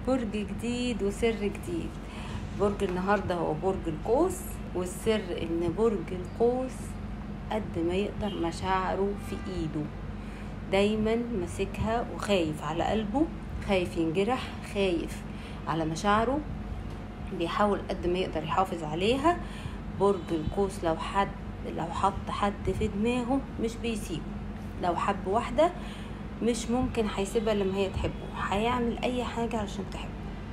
برج جديد وسر جديد برج النهاردة هو برج القوس والسر ان برج القوس قد ما يقدر مشاعره في ايده دايما ماسكها وخايف على قلبه خايف ينجرح خايف على مشاعره بيحاول قد ما يقدر يحافظ عليها برج القوس لو حد لو حط حد في دماغه مش بيسيبه لو حب واحدة مش ممكن هيسيبها لما هي تحبه هيعمل اي حاجة علشان تحبه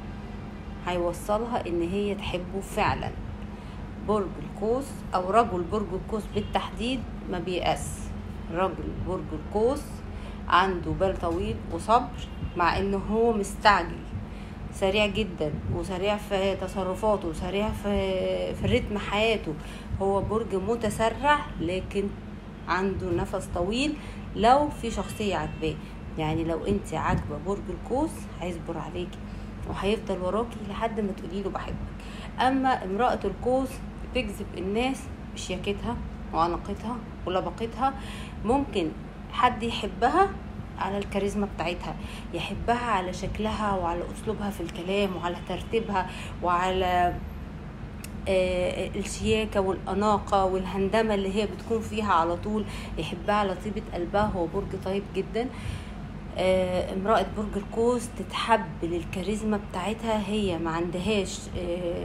هيوصلها ان هي تحبه فعلا برج القوس او رجل برج القوس بالتحديد ما بيأس رجل برج القوس عنده بال طويل وصبر مع انه هو مستعجل سريع جدا وسريع في تصرفاته وسريع في في رتم حياته هو برج متسرع لكن عنده نفس طويل لو في شخصية عجباه يعني لو انت عاجبه برج القوس هيصبر عليكي وهيفضل وراكي لحد ما تقولي له بحبك اما امرأة القوس بتجذب الناس بشياكتها وعناقتها ولبقتها ممكن حد يحبها على الكاريزما بتاعتها يحبها على شكلها وعلى اسلوبها في الكلام وعلى ترتيبها وعلى آه، الشياكة والأناقة والهندمة اللي هي بتكون فيها على طول يحبها على طيبة قلبها هو برج طيب جدا آه، امرأة برج القوس تتحب للكاريزما بتاعتها هي ما عندهاش آه،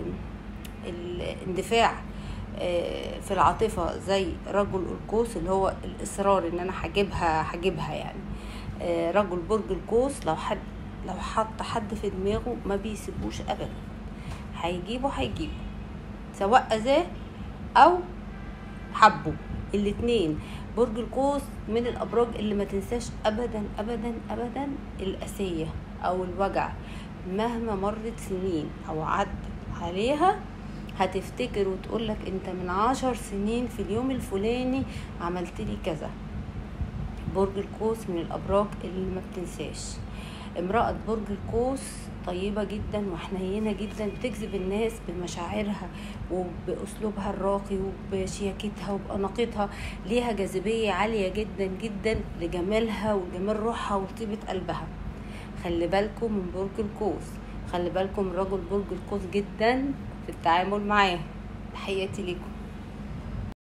الاندفاع آه، في العاطفة زي رجل القوس اللي هو الإصرار إن أنا هجيبها هجيبها يعني آه، رجل برج القوس لو حد لو حط حد في دماغه ما بيسيبوش أبدا هيجيبه هيجيبه سواء أذاه أو حبه الاتنين برج القوس من الأبراج اللي ما تنساش أبدا أبدا أبدا القاسية أو الوجع مهما مرت سنين أو عدت عليها هتفتكر وتقولك انت من عشر سنين في اليوم الفلاني عملت لي كذا برج القوس من الابراج اللي ما بتنساش امرأة برج القوس طيبة جدا وحنينة جدا بتجذب الناس بمشاعرها وبأسلوبها الراقي وبشياكتها وبأناقتها ليها جاذبية عالية جدا جدا لجمالها وجمال روحها وطيبة قلبها خلي بالكم من برج القوس خلي بالكم من رجل برج القوس جدا في التعامل معاه تحياتي ليكم